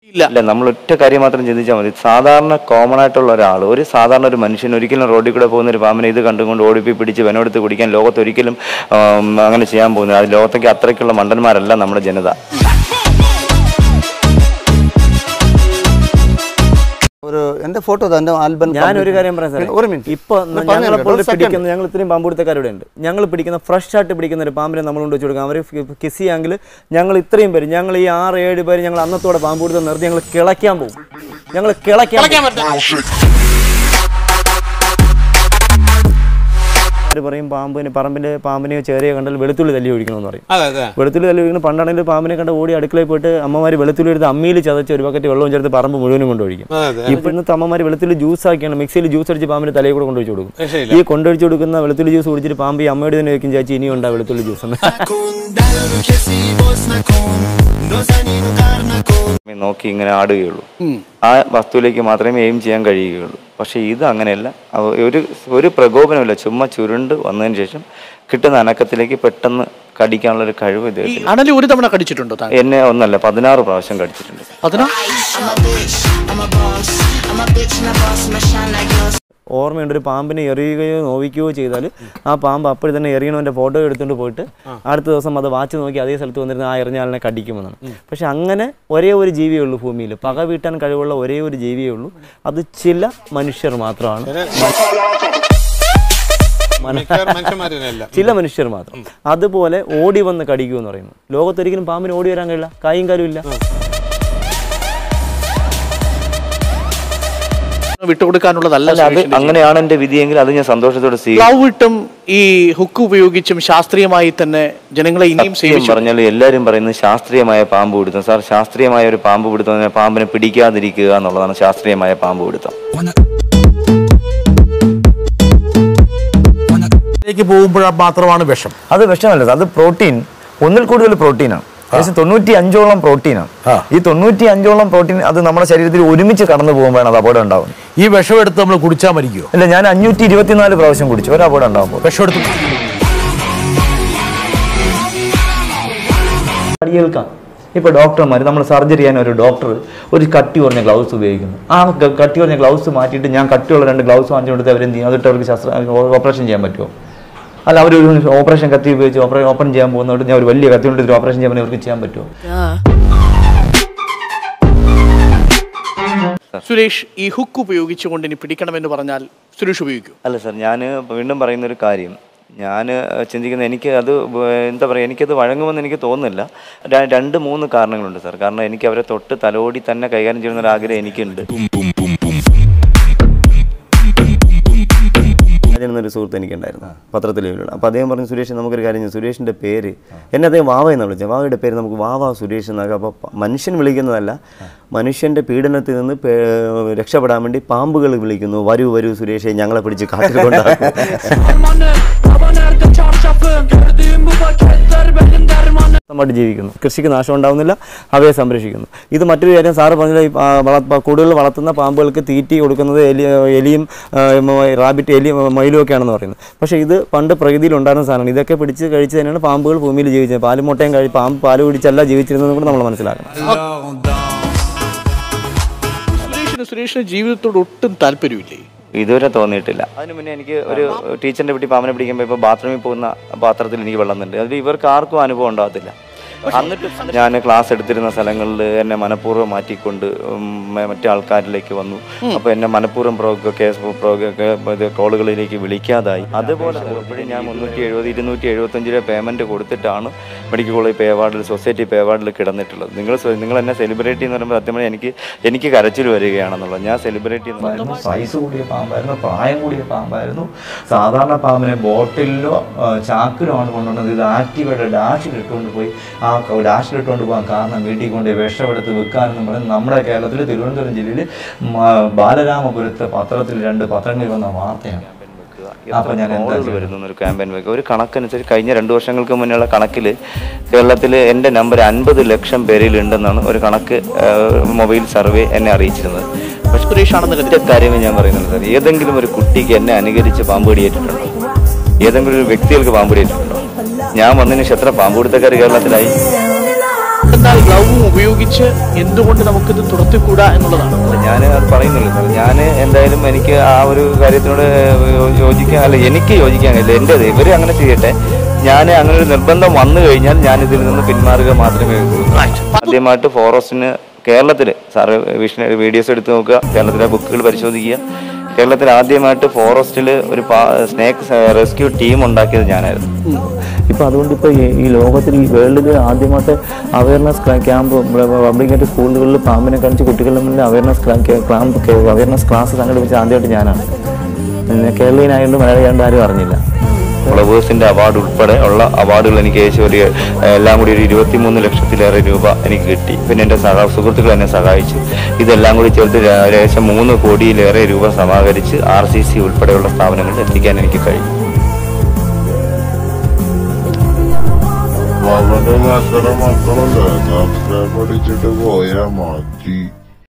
ഇല്ല ഇല്ല നമ്മൾ ഒറ്റ കാര്യം മാത്രം ചിന്തിച്ചാൽ മതി സാധാരണ കോമൺ ആയിട്ടുള്ള ഒരാൾ ഒരു സാധാരണ ഒരു മനുഷ്യൻ ഒരിക്കലും റോഡിൽ കൂടെ പോകുന്ന ഒരു പാമ്പിനെ ഇത് കണ്ടുകൊണ്ട് ഓടിപ്പോയി പിടിച്ച് വെനമെടുത്ത് കുടിക്കാൻ ലോകത്ത് ഒരിക്കലും ആം, അങ്ങനെ ചെയ്യാൻ പോകുന്നത് അത് ലോകത്തേക്ക് അത്രയ്ക്കുള്ള മണ്ടന്മാരല്ല നമ്മുടെ ജനത ഒരു എന്റെ ഫോട്ടോ എന്റെ ആൽബം ഞാനൊരു കാര്യം പറയാം സാറേ ഒരു മിനിറ്റ് ഇപ്പൊ ഒന്ന് പറഞ്ഞു ഞങ്ങളെപ്പോലെ കേട്ടോ, ഒരു second. പിടിക്കുന്ന ഞങ്ങൾ ഇത്രയും പാമ്പുടുത്തക്കാരുടെ ഉണ്ട് ഞങ്ങൾ പിടിക്കുന്ന ഫ്രഷ് ആയിട്ട് പിടിക്കുന്ന ഒരു പാമ്പിനെ നമ്മൾ കൊണ്ട് വെച്ച് കൊടുക്കാം അവർ കിസ് ചെയ്യാമെങ്കിൽ ഞങ്ങൾ ഇത്രയും പേര് ഞങ്ങൾ ഈ ആറ് ഏഴ് പേര് ഞങ്ങൾ അന്നത്തോടെ പാമ്പുടുത്തം നിർത്തി ഞങ്ങൾ കിളയ്ക്കാൻ പോകും ഞങ്ങൾ കിളയ്ക്കാൻ അവര് പറയും പാമ്പിന് പറമ്പിന്റെ പാമ്പിനെയോ ചേരയോ കണ്ടാൽ വെളുത്തുള്ളി തല്ലി ഒഴിക്കണമെന്ന് പറയും അതെ അതെ വെളുത്തുള്ളി തല്ലി ഒഴിക്കുന്ന പണ്ടാണെങ്കിൽ പാമ്പിനെ കണ്ട് ഓടി അടുക്കളയിൽ പോയിട്ട് അമ്മമാര് വെളുത്തുള്ളി എടുത്ത് അമ്മിയിൽ ചതച്ച് ഒരു ബക്കറ്റ് വെള്ളവും ചേർത്ത് പറമ്പ് മുഴുവനും കൊണ്ടൊഴിക്കും അതെ അതെ ഇപ്പൊ ഇന്നത്തെ അമ്മമാര് വെളുത്തുള്ളി ജ്യൂസ് ആക്കിയാണ് മിക്സിയിൽ ജ്യൂസ് അടിച്ച് പാമ്പിന്റെ തലയിൽ കൂടെ കൊണ്ടുവച്ച് കൊടുക്കും രക്ഷയില്ല ഈ കൊണ്ടുവച്ച് കൊടുക്കുന്ന വെളുത്തുള്ളി ജ്യൂസ് കുടിച്ചിട്ട് പാമ്പ് ഈ അമ്മയുടെ തന്നെ വെക്കും ചേച്ചി ഇനിയും ഉണ്ടാ വെളുത്തുള്ളി ജ്യൂസ് എന്ന് നോക്കി ഇങ്ങനെ ആടുകയുള്ളൂ ആ വസ്തുവിലേക്ക് മാത്രമേ എയിം ചെയ്യാൻ കഴിയുകയുള്ളൂ പക്ഷേ ഇത് അങ്ങനെയല്ല അവ- ഒരു ഒരു പ്രകോപനമില്ല ചുമ്മാ ചുരുണ്ട് വന്നതിന് ശേഷം കിട്ടുന്ന അനക്കത്തിലേക്ക് പെട്ടെന്ന് കടിക്കാനുള്ള ഒരു കഴിവ് ഇത് ഈ അണലി ഒരു തവണ കടിച്ചിട്ടുണ്ടോ താങ്കൾ എന്നെ ഒന്നല്ല പതിനാറ് പ്രാവശ്യം കടിച്ചിട്ടുണ്ട് അതിനാ I'm a bitch, I'm a boss. I'm a bitch and a boss, I'm a shine like gloss. ഓർമ്മയുണ്ട് ഒരു പാമ്പിനെ എറിയുകയോ നോവിക്കുകയോ ചെയ്താൽ ആ പാമ്പ് അപ്പോഴും തന്നെ എറിയണവൻ്റെ ഫോട്ടോ എടുത്തുകൊണ്ട് പോയിട്ട് അടുത്ത ദിവസം അത് വാച്ച് നോക്കി അതേ സ്ഥലത്ത് വന്നിരുന്ന ആ എറിഞ്ഞ ആളിനെ കടിക്കുമെന്നാണ് പക്ഷെ അങ്ങനെ ഒരേ ഒരു ജീവിയേ ഉള്ളൂ ഭൂമിയിൽ പക വീട്ടാൻ കഴിവുള്ള ഒരേ ഒരു ജീവിയേ ഉള്ളൂ അത് ചില മനുഷ്യർ മാത്രമാണ് മനുഷ്യന്മാരല്ല ചില മനുഷ്യർ മാത്രം അതുപോലെ ഓടി വന്ന് കടിക്കൂ എന്ന് പറയുന്നു ലോകത്തൊരിക്കലും പാമ്പിന് ഓടി വരാൻ കഴിയില്ല കായും കാലും ഇല്ല വിട്ടുകൊടുക്കാനുള്ളതല്ല അല്ല അത് അങ്ങനെയാണ് എന്റെ വിധിയെങ്കിൽ അത് ഞാൻ സന്തോഷത്തോടെ സ്വീകരിക്കും ലവ് ഇട്ടും ഈ ഹുക്ക് ഉപയോഗിച്ചും ശാസ്ത്രീയമായി തന്നെ ജനങ്ങളെ ഇനിയും സത്യം സേവിച്ചു പറഞ്ഞാൽ എല്ലാവരും പറയുന്നത് ശാസ്ത്രീയമായ പാമ്പ് പിടുത്തം സാർ ശാസ്ത്രീയമായ ഒരു പാമ്പ് പിടുത്തം എന്ന് പറഞ്ഞാൽ പാമ്പിനെ പിടിക്കാതിരിക്കുക എന്നുള്ളതാണ് ശാസ്ത്രീയമായ പാമ്പ് പിടുത്തം ലേക്ക് പോകുമ്പോൾ മാത്രമാണ് വിഷം അത് വിഷമല്ല അത് പ്രോട്ടീൻ ഒന്നിൽ കൂടുതൽ പ്രോട്ടീനാണ് ഏകദേശം തൊണ്ണൂറ്റി അഞ്ചോളം പ്രോട്ടീനാണ് ആ. ഈ തൊണ്ണൂറ്റി അഞ്ചോളം പ്രോട്ടീൻ അത് നമ്മുടെ ശരീരത്തിൽ ഒരുമിച്ച് കടന്നു പോകുമ്പോഴാണ് അത് അപകടം ഉണ്ടാവുന്നത് ഈ വിഷം എടുത്ത് നമ്മൾ കുടിച്ചാൽ മരിക്കുമോ അല്ല ഞാൻ അഞ്ഞൂറ്റി ഇരുപത്തിനാല് പ്രാവശ്യം കുടിച്ചു ഒരു അപകടം ഉണ്ടാകുമ്പോൾ വിഷം എടുത്ത് കേൾക്കാം ഇപ്പോൾ ഡോക്ടർമാർ നമ്മൾ സർജറി ചെയ്യാൻ ഒരു ഡോക്ടർ ഒരു കട്ടി കുറഞ്ഞ ഗ്ലൗസ് ഉപയോഗിക്കുന്നു ആ ക- കട്ടി കുറഞ്ഞ ഗ്ലൗസ് മാറ്റിയിട്ട് ഞാൻ കട്ടിയുള്ള രണ്ട് ഗ്ലൗസ് വാങ്ങിച്ചു കൊടുത്ത് അവരെന്ത് ചെയ്യും അതിട്ട് അവർക്ക് ശസ്ത്ര ഓപ്പറേഷൻ ചെയ്യാൻ പറ്റുമോ അല്ല അവർ ഒരു ഓപ്പറേഷൻ കത്തി ഉപയോഗിച്ച് ഓപ്പറേഷൻ ഓപ്പൺ ചെയ്യാൻ പോകുന്നതുകൊണ്ട് ഞാൻ ഒരു വലിയ കത്തി കൊണ്ട് ഒരു ഓപ്പറേഷൻ ചെയ്യാൻ അവർക്ക് ചെയ്യാൻ പറ്റുമോ സുരേഷ് ഈ ഹുക്ക് ഉപയോഗിച്ചുകൊണ്ട് ഇനി പിടിക്കണമെന്ന് പറഞ്ഞാൽ സുരേഷ് ഉപയോഗിക്കും അല്ല സാർ ഞാൻ വീണ്ടും പറയുന്ന ഒരു കാര്യം ഞാൻ ചിന്തിക്കുന്ന എനിക്ക് അത് വ- എന്താ പറയുക എനിക്കത് വഴങ്ങുമെന്ന് എനിക്ക് തോന്നുന്നില്ല ര- രണ്ട് മൂന്ന് കാരണങ്ങളുണ്ട് സാർ കാരണം എനിക്ക് അവരെ തൊട്ട് തലോടി തന്നെ കൈകാര്യം ചെയ്യുന്ന ഒരു ആഗ്രഹം എനിക്കുണ്ട് രാജൻ എന്നൊരു സുഹൃത്ത് എനിക്കുണ്ടായിരുന്നു പത്രത്തിൽ അപ്പോൾ അദ്ദേഹം പറഞ്ഞു സുരേഷ് നമുക്കൊരു കാര്യം ചെയ്യാം സുരേഷിൻ്റെ പേര് എന്നെ അദ്ദേഹം വാവ എന്ന് വിളിച്ചത് വാവയുടെ പേര് നമുക്ക് വാവ സുരേഷ് എന്നൊക്കെ അപ്പോൾ മനുഷ്യൻ വിളിക്കുന്നതല്ല മനുഷ്യൻ്റെ പീഡനത്തിൽ നിന്ന് പേ- രക്ഷപ്പെടാൻ വേണ്ടി പാമ്പുകൾ വിളിക്കുന്നു വരൂ വരൂ സുരേഷെ ഞങ്ങളെ പിടിച്ച് കാട്ടിൽ കൊണ്ടാക്കും സ്വന്തമായിട്ട് ജീവിക്കുന്നു കൃഷിക്ക് നാശം ഉണ്ടാവുന്നില്ല അവയെ സംരക്ഷിക്കുന്നു ഇത് മറ്റൊരു കാര്യം സാറ് പറഞ്ഞ ഈ ആ, വള- കൂടുതൽ വളർത്തുന്ന പാമ്പുകൾക്ക് തീറ്റി കൊടുക്കുന്നത് എലി എലിയും ആ, മ- റാബിറ്റ് എലിയും മയിലും ഒക്കെയാണെന്ന് പറയുന്നത് പക്ഷേ ഇത് പണ്ട് പ്രകൃതിയിൽ ഉണ്ടായിരുന്ന സാധനമാണ് ഇതൊക്കെ പിടിച്ച് കഴിച്ച് തന്നെയാണ് പാമ്പുകൾ ഭൂമിയിൽ ജീവിച്ചത് പാലും മുട്ടയും കഴി പാമ്പ് പാല് കുടിച്ചല്ല ജീവിച്ചിരുന്നതെന്ന് കൂടെ നമ്മൾ മനസ്സിലാക്കണം സുരേഷിന് സുരേഷിന് ജീവിതത്തോട് ഒട്ടും താല്പര്യമില്ലേ ഇതുവരെ തോന്നിയിട്ടില്ല അതിന് മുന്നേ എനിക്ക് ഒരു ടീച്ചറിന്റെ വീട്ടിൽ പാമ്പനെ പിടിക്കുമ്പോൾ ഇപ്പോൾ ബാത്റൂമിൽ പോകുന്ന പാത്രത്തിൽ എനിക്ക് വെള്ളം ഉണ്ട് അതിൽ ഇവർക്ക് ആർക്കും അനുഭവം ഉണ്ടാകത്തില്ല എന്നിട്ട് ഞാൻ ക്ലാസ് എടുത്തിരുന്ന സ്ഥലങ്ങളിൽ എന്നെ മനഃപൂർവ്വം മാറ്റിക്കൊണ്ട് ഉം, മ- മറ്റു ആൾക്കാരിലേക്ക് വന്നു അപ്പോൾ എന്നെ മനഃപൂർവ്വം പ്രോ കേസ് പ്രോ ഇത് കോളുകളിലേക്ക് വിളിക്കാതായി അതുപോലെ അപ്പോഴും ഞാൻ മുന്നൂറ്റി എഴുപത് ഇരുന്നൂറ്റി എഴുപത്തഞ്ച് രൂപ പേയ്മെൻറ്റ് കൊടുത്തിട്ടാണ് മെഡിക്കൽ കോളേജ് പേ അവാർഡിൽ സൊസൈറ്റി പേ അവാർഡിൽ കിടന്നിട്ടുള്ളത് നിങ്ങൾ സ്വ- നിങ്ങൾ എന്നെ സെലിബ്രിറ്റി എന്ന് പറയുമ്പോൾ സത്യം പറഞ്ഞാൽ എനിക്ക് എനിക്ക് കരച്ചിൽ വരികയാണെന്നുള്ളത് ഞാൻ സെലിബ്രിറ്റി എന്ന് പറയുന്നത് സൈസ് കൂടിയ പാമ്പായിരുന്നു പ്രായം കൂടിയ പാമ്പായിരുന്നു സാധാരണ പാമ്പിനെ ബോട്ടിലോ ആ, ചാക്കിലോ ആണ് കൊണ്ടുവന്നത് ഇത് ആക്റ്റീവയുടെ ഡാഷിൽ ഇട്ടുകൊണ്ട് പോയി ആ ക- ഡാഷിൽ ഇട്ടുകൊണ്ട് പോകാൻ കാരണം വീട്ടിൽ കൊണ്ട് വിഷമെടുത്ത് വെക്കാനെന്ന് പറയുന്നത് നമ്മുടെ കേരളത്തിൽ തിരുവനന്തപുരം ജില്ലയിൽ മ- ബാലരാമപുരത്തെ പത്രത്തിൽ രണ്ട് പത്രങ്ങളിൽ വന്ന വാർത്തയാണ് അപ്പൊ ഞാൻ എന്താ കോളുകൾ ചെയ്യുന്നത്? വരുന്ന ഒരു ക്യാമ്പയിൻ വെക്കുക ഒരു കണക്കനുസരിച്ച് കഴിഞ്ഞ രണ്ട് വർഷങ്ങൾക്ക് മുന്നുള്ള കണക്കിൽ കേരളത്തിൽ എൻ്റെ നമ്പർ അൻപത് ലക്ഷം പേരിൽ ഉണ്ടെന്നാണ് ഒരു കണക്ക് ആ, മൊബൈൽ സർവേ എന്നെ അറിയിച്ചിരുന്നത് പക്ഷേ സുരേഷാണെന്ന് ഒറ്റ കാര്യമേ ഞാൻ പറയുന്നുള്ളൂ സാർ ഏതെങ്കിലും ഒരു കുട്ടിക്ക് എന്നെ അനുകരിച്ച് പാമ്പ് കടിയേറ്റിട്ടുണ്ടോ ഏതെങ്കിലും ഒരു വ്യക്തികൾക്ക് പാമ്പ് കടിയേറ്റിട്ടുണ്ടോ ഞാൻ വന്നതിന് ശേഷം എത്ര പാമ്പ് പിടുത്തക്കാർ കേരളത്തിലായി എന്നാൽ ഗ്ലൗവും ഉപയോഗിച്ച് എന്തുകൊണ്ട് നമുക്കിത് തുറത്തിക്കൂടാ എന്നുള്ളതാണ് ഞാൻ അത് പറയുന്നില്ല സാർ ഞാൻ എന്തായാലും എനിക്ക് ആ ഒരു കാര്യത്തിനോട് യോ- യോജിക്കാൻ അല്ല എനിക്ക് യോജിക്കാൻ കഴിയില്ല എൻ്റെത് ഇവർ അങ്ങനെ ചെയ്യട്ടെ ഞാൻ അങ്ങനെ ഒരു നിർബന്ധം വന്നു കഴിഞ്ഞാൽ ഞാൻ ഇതിൽ നിന്ന് പിന്മാറുക മാത്രമേ ഉള്ളൂ ആദ്യമായിട്ട് ഫോറസ്റ്റിന് കേരളത്തിൽ സാറ് വിഷ്ണു വീഡിയോസ് എടുത്ത് നോക്കുക കേരളത്തിലെ ബുക്കുകൾ പരിശോധിക്കുക കേരളത്തിൽ ആദ്യമായിട്ട് ഫോറസ്റ്റിൽ ഒരു സ്നേക്ക് റെസ്ക്യൂ ടീം ഉണ്ടാക്കിയത് ഞാനായിരുന്നു ഇപ്പോൾ അതുകൊണ്ട് ഇപ്പോൾ ഈ ലോകത്തിൽ ഈ വേൾഡിൽ ആദ്യമായിട്ട് അവയർനെസ് ക്യാമ്പ് പബ്ലിക്കായിട്ട് സ്കൂളുകളിൽ പാമ്പിനെ കാണിച്ച് കുട്ടികളുടെ മുന്നിൽ അവയർനെസ് ക്യാമ്പ് അവയർനെസ് ക്ലാസ് സംഘടിപ്പിച്ച ആദ്യമായിട്ട് ഞാനാണ് പിന്നെ കേരളീയനായതുകൊണ്ട് മലയാളിയാണ്ട് ആരും അറിഞ്ഞില്ല ഫ്ലവേഴ്സിന്റെ അവാർഡ് ഉൾപ്പെടെ ഉള്ള അവാർഡുകൾ എനിക്ക് ഏകദേശം ഒരു ഏഹ്, എല്ലാം കൂടി ഒരു ഇരുപത്തിമൂന്ന് ലക്ഷത്തിലേറെ രൂപ എനിക്ക് കിട്ടി പിന്നെ എൻ്റെ സഹ സുഹൃത്തുക്കൾ എന്നെ സഹായിച്ചു ഇതെല്ലാം കൂടി ചേർത്ത് ര- ഏകദേശം മൂന്ന് കോടിയിലേറെ രൂപ സമാഹരിച്ച് ആർ സി സി ഉൾപ്പെടെയുള്ള സ്ഥാപനങ്ങളിൽ എത്തിക്കാൻ എനിക്ക് കഴിഞ്ഞു അവന്റെ മക്കളെ മക്കളല്ലേ നഷ്ടപ്പെടിച്ചിട്ട് പോയാ മതി